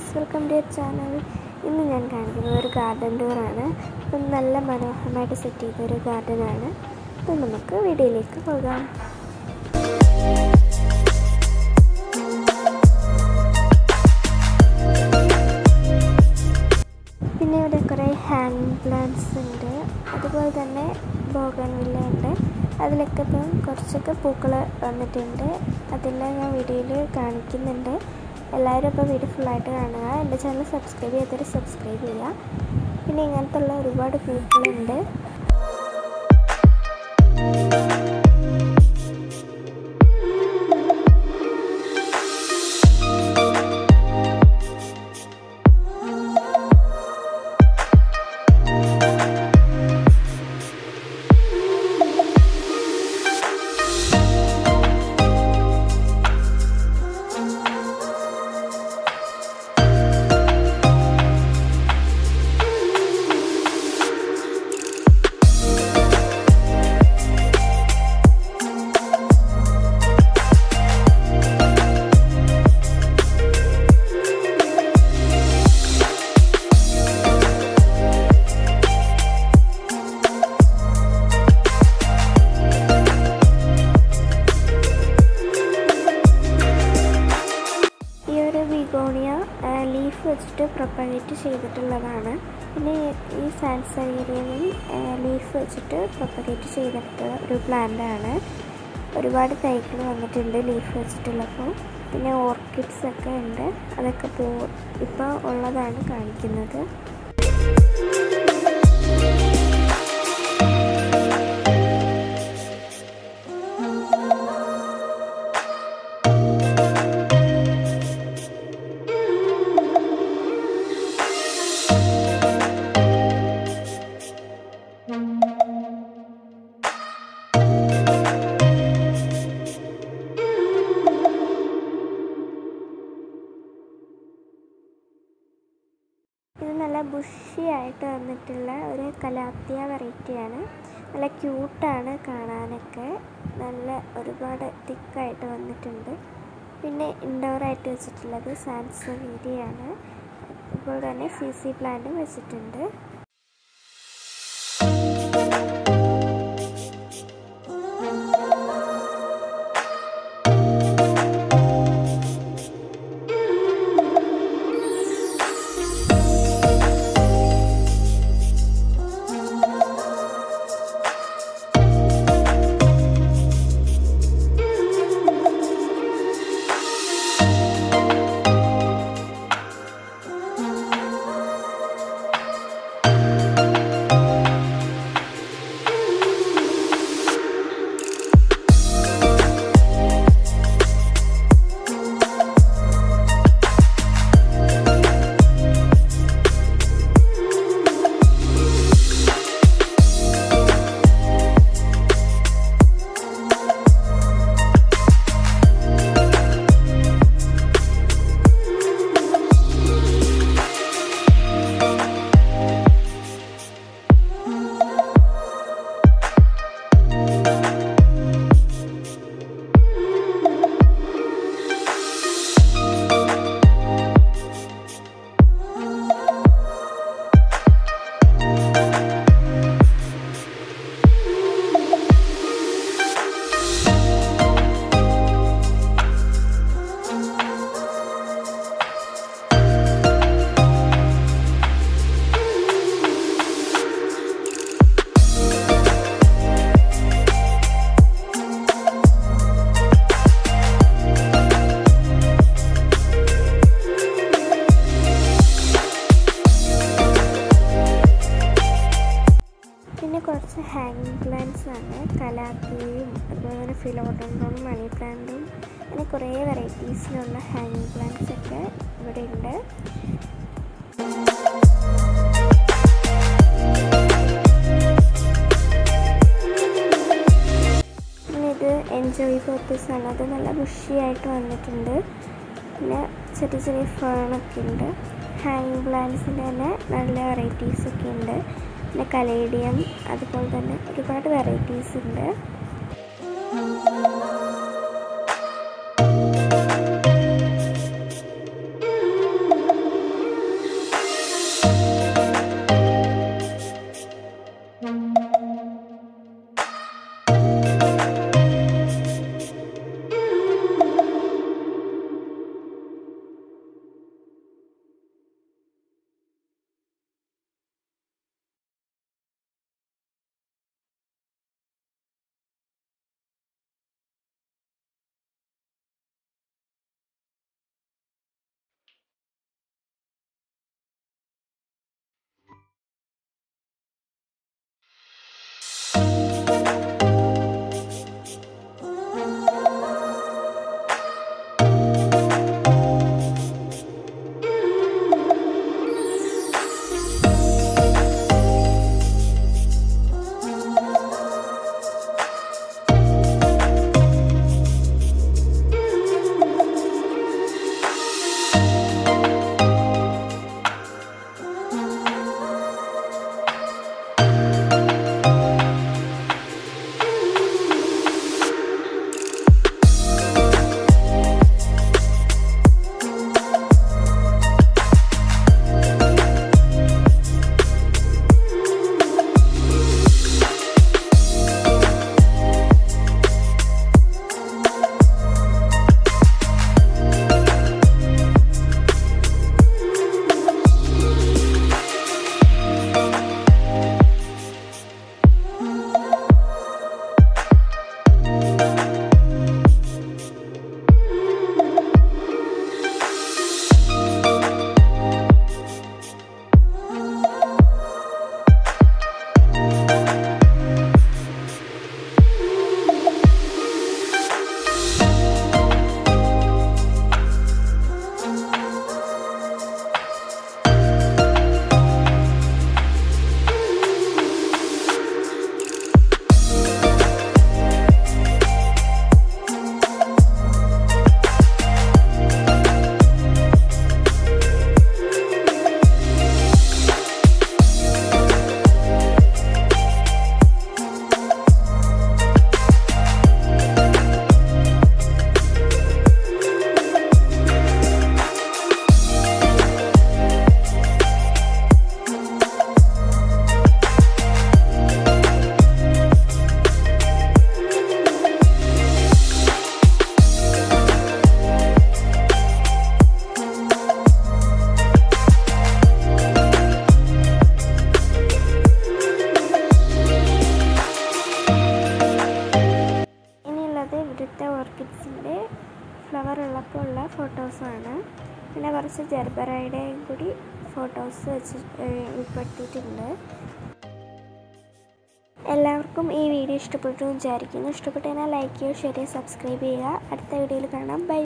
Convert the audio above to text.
friends welcome to channel ഇന്ന് ഞാൻ കാണിക്കുന്നത് ഒരു ഗാർഡൻ ടൂറാണ് അപ്പം നല്ല മനോഹരമായിട്ട് സെറ്റ് ചെയ്ത ഒരു ഗാർഡനാണ് അപ്പം നമുക്ക് വീഡിയോയിലേക്ക് പോകാം പിന്നെ ഇവിടെ കുറേ ഹാങ്ങിങ് പ്ലാന്റ്സ് ഉണ്ട് അതുപോലെ തന്നെ ബോഗൻവില്ല ഉണ്ട് അതിലൊക്കെ ഇപ്പം കുറച്ചൊക്കെ പൂക്കൾ വന്നിട്ടുണ്ട് അതെല്ലാം ഞാൻ വീഡിയോയിൽ കാണിക്കുന്നുണ്ട് എല്ലാവരും ഇപ്പോൾ വീഡിയോ ഫുള്ളായിട്ട് കാണുക എൻ്റെ ചാനൽ സബ്സ്ക്രൈബ് ചെയ്തിട്ട് സബ്സ്ക്രൈബ് ചെയ്യുക പിന്നെ ഇങ്ങനത്തെ ഉള്ള ഒരുപാട് പൂക്കളുണ്ട് ഈ ഒരു ബിഗോണിയ ലീഫ് വെച്ചിട്ട് പ്രൊപ്പഗേറ്റ് ചെയ്തിട്ടുള്ളതാണ് പിന്നെ ഈ സാൻസേരിയനും ലീഫ് വെച്ചിട്ട് പ്രൊപ്പഗേറ്റ് ചെയ്തിട്ടുള്ള ഒരു പ്ലാന്റ് ആണ് ഒരുപാട് തൈകൾ വന്നിട്ടുണ്ട് ലീഫ് വെച്ചിട്ടുള്ളപ്പോൾ പിന്നെ ഓർക്കിഡ്സ് ഒക്കെ ഉണ്ട് അതൊക്കെ പോ ഇപ്പോൾ ഉള്ളതാണ് കാണിക്കുന്നത് ഇത് നല്ല ബുഷി ആയിട്ട് വന്നിട്ടുള്ള ഒരു കലാത്തിയ വെറൈറ്റിയാണ് നല്ല ക്യൂട്ടാണ് കാണാനൊക്കെ നല്ല ഒരുപാട് തിക്കായിട്ട് വന്നിട്ടുണ്ട് പിന്നെ ഇൻഡോർ ആയിട്ട് വെച്ചിട്ടുള്ളത് സാൻസവേരിയാണ് ഇപ്പോൾ തന്നെ സി സി പ്ലാന്റും വെച്ചിട്ടുണ്ട് പിന്നെ കുറച്ച് ഹാങ്ങിങ് പ്ലാന്റ്സ് ആണ് കലാത്തിയും അതുപോലെ തന്നെ ഫിലോഡോണ്ടും മണി പ്ലാന്റും അങ്ങനെ കുറേ വെറൈറ്റീസിലുള്ള ഹാങ്ങിങ് പ്ലാന്റ്സ് ഒക്കെ ഇവിടെ ഉണ്ട് പിന്നെ ഇത് എൻജോയ് പർപ്പസ് ആണ് അത് നല്ല ബുഷിയായിട്ട് വന്നിട്ടുണ്ട് പിന്നെ ചെറിയ ചെറിയ ഫേണൊക്കെ ഉണ്ട് ഹാങ്ങിങ് പ്ലാന്റ്സിൻ്റെ തന്നെ നല്ല വെറൈറ്റീസ് ഒക്കെ ഉണ്ട് പിന്നെ കലേഡിയം അതുപോലെ തന്നെ ഒരുപാട് വെറൈറ്റീസ് ഉണ്ട് വെച്ചിട്ടുള്ള ഫോട്ടോസാണ് പിന്നെ കുറച്ച് ജർബറയുടെയും കൂടി ഫോട്ടോസ് വെച്ച് ഉൾപ്പെടുത്തിയിട്ടുണ്ട് എല്ലാവർക്കും ഈ വീഡിയോ ഇഷ്ടപ്പെട്ടു വിചാരിക്കുന്നു ഇഷ്ടപ്പെട്ടതിനാൽ ലൈക്ക് ചെയ്യുക ഷെയർ ചെയ്യുക സബ്സ്ക്രൈബ് ചെയ്യുക അടുത്ത വീഡിയോയിൽ കാണാം ബൈ